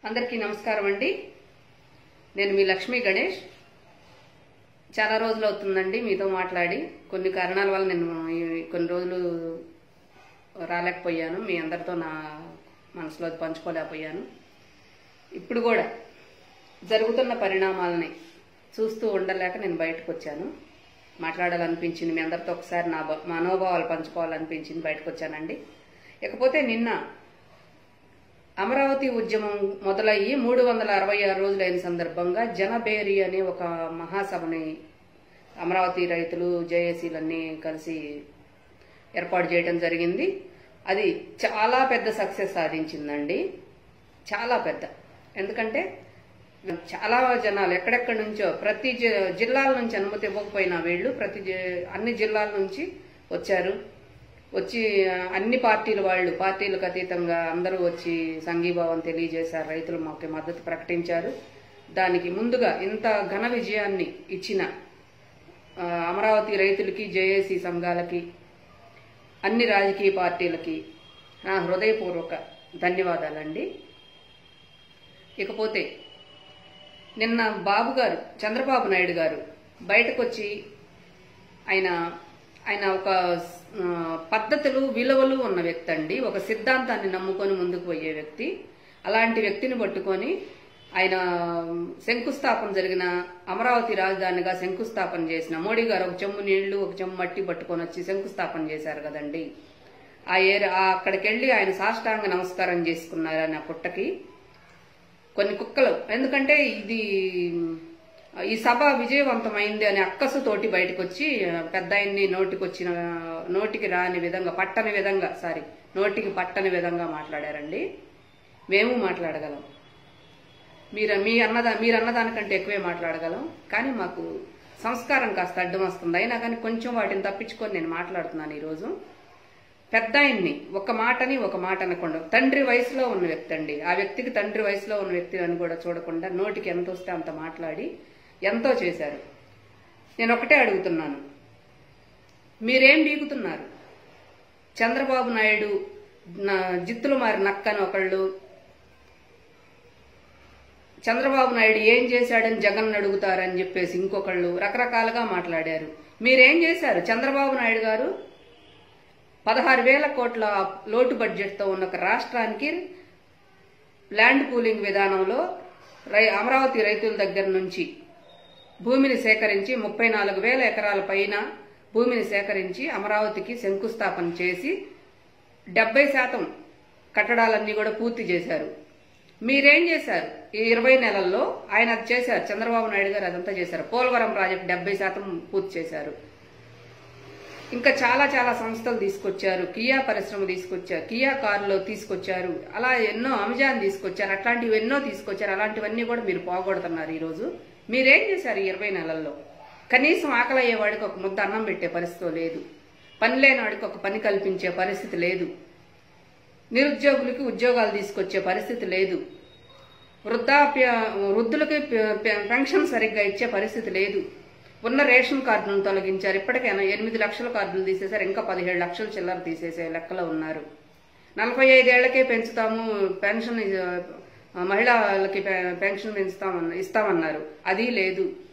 అందరికీ నమస్కారం అండి నేను మీ లక్ష్మీ గణేష్ చాలా రోజులు అవుతుందండి మీతో మాట్లాడి కొన్ని కారణాల వల్ల నేను ఈ- కొన్ని రోజులు రాలేకపోయాను మీ అందరితో నా మనసులో పంచుకోలేకపోయాను ఇప్పుడు కూడా జరుగుతున్న పరిణామాలని చూస్తూ ఉండలేక నేను బయటకు వచ్చాను మాట్లాడాలనిపించింది మీ అందరితో ఒకసారి నా బ- మనోభావాలు పంచుకోవాలనిపించింది బయటకు వచ్చానండి ఇకపోతే నిన్న అమరావతి ఉద్యమం మొదలయ్యి మూడు వందల అరవై ఆరు రోజులైన సందర్భంగా జనబేరి అనే ఒక మహాసభని అమరావతి రైతులు జేఏసీలన్నీ కలిసి ఏర్పాటు చేయడం జరిగింది అది చాలా పెద్ద సక్సెస్ సాధించిందండి చాలా పెద్ద ఎందుకంటే చాలా జనాలు ఎక్కడెక్కడి నుంచో ప్రతి జి- జిల్లాల నుంచి అనుమతి ఇవ్వకపోయినా వీళ్ళు ప్రతి జి- అన్ని జిల్లాల నుంచి వచ్చారు వచ్చి ఆ, అన్ని పార్టీల వాళ్ళు పార్టీలకు అతీతంగా అందరూ వచ్చి సంఘీభావం తెలియజేశారు రైతులు మాకు మద్దతు ప్రకటించారు దానికి ముందుగా ఇంత ఘన విజయాన్ని ఇచ్చిన ఆ, అమరావతి రైతులకి జేఏసీ సంఘాలకి అన్ని రాజకీయ పార్టీలకి నా హృదయపూర్వక ధన్యవాదాలండి ఇకపోతే నిన్న బాబు గారు చంద్రబాబు నాయుడు గారు బయటకు వచ్చి ఆయన ఆయన ఒక ఆ, పద్ధతులు విలువలు ఉన్న వ్యక్తి అండి ఒక సిద్ధాంతాన్ని నమ్ముకొని ముందుకు పోయే వ్యక్తి అలాంటి వ్యక్తిని పట్టుకొని ఆయన శంకుస్థాపన జరిగిన అమరావతి రాజధానిగా శంకుస్థాపన చేసిన మోడీ గారు ఒక చెంబు నీళ్లు ఒక చెంబు మట్టి పట్టుకొని వచ్చి శంకుస్థాపన చేశారు కదండి ఆ ఏరి ఆ అక్కడికి వెళ్ళి ఆయన సాష్టాంగ నమస్కారం చేసుకున్నారు ఆయన పుట్టకి కొన్ని కుక్కలు ఎందుకంటే ఇది ఈ సభ విజయవంతమైంది అనే అక్కసుతోటి బయటకు వచ్చి పెద్ద ఆయన్ని నోటికి వచ్చిన నోటికి రాని విధంగా పట్టని విధంగా సారీ నోటికి పట్టని విధంగా మాట్లాడారండి మేము మాట్లాడగలం మీరు మీ అన్నదా మీరు అన్నదానికంటే ఎక్కువే మాట్లాడగలం కానీ మాకు సంస్కారం కాస్త అడ్డం వస్తుంది అయినా కానీ కొంచెం వాటిని తప్పించుకొని నేను మాట్లాడుతున్నాను ఈరోజు పెద్ద ఆయన్ని ఒక మాటని ఒక మాట అనకుండా తండ్రి వయసులో ఉన్న వ్యక్తి అండి ఆ వ్యక్తికి తండ్రి వయసులో ఉన్న వ్యక్తి అని కూడా చూడకుండా నోటికి ఎంత వస్తే అంత మాట్లాడి ఎంతో చేశారు నేను ఒకటే అడుగుతున్నాను మీరేం బీగుతున్నారు చంద్రబాబు నాయుడు నా జిత్తులు మారి నక్కని ఒకళ్ళు చంద్రబాబు నాయుడు ఏం చేశాడని జగన్ అడుగుతారని చెప్పేసి ఇంకొకళ్ళు రకరకాలుగా మాట్లాడారు మీరేం చేశారు చంద్రబాబు నాయుడు గారు పదహారు వేల కోట్ల లోటు బడ్జెట్తో ఉన్న ఒక రాష్ట్రానికి ల్యాండ్ పూలింగ్ విధానంలో రై అమరావతి రైతుల దగ్గర నుంచి భూమిని సేకరించి ముప్పై నాలుగు వేల ఎకరాల పైన భూమిని సేకరించి అమరావతికి శంకుస్థాపన చేసి డెబ్బై శాతం కట్టడాలన్నీ కూడా పూర్తి చేశారు మీరేం చేశారు ఈ ఇరవై నెలల్లో ఆయన అది చేశారు చంద్రబాబు నాయుడు గారు అదంతా చేశారు పోలవరం ప్రాజెక్టు డెబ్బై శాతం పూర్తి చేశారు ఇంకా చాలా చాలా సంస్థలు తీసుకొచ్చారు కియా పరిశ్రమ తీసుకొచ్చారు కియా కారులో తీసుకొచ్చారు అలా ఎన్నో అమెజాన్ తీసుకొచ్చారు అట్లాంటివి ఎన్నో తీసుకొచ్చారు అలాంటివన్నీ కూడా మీరు పోగొడుతున్నారు ఈరోజు మీరేం చేశారు ఈ ఇరవై నెలల్లో కనీసం ఆకలి అయ్యేవాడికి ఒక ముద్ద అన్నం పెట్టే పరిస్థితి లేదు పని లేనివాడికి ఒక పని కల్పించే పరిస్థితి లేదు నిరుద్యోగులకి ఉద్యోగాలు తీసుకొచ్చే పరిస్థితి లేదు వృద్ధాప్య వృద్ధులకి పె- పె- పెన్షన్ సరిగ్గా ఇచ్చే పరిస్థితి లేదు ఉన్న రేషన్ కార్డులను తొలగించారు ఇప్పటికైనా ఎనిమిది లక్షల కార్డులు తీసేశారు ఇంకా పదిహేడు లక్షల చిల్లర తీసేసే లెక్కలో ఉన్నారు నలభై ఐదేళ్లకే పెంచుతాము పెన్షన్ ఆ, మహిళలకి పె- పెన్షన్ పెంచుతామన్న ఇస్తామన్నారు అది లేదు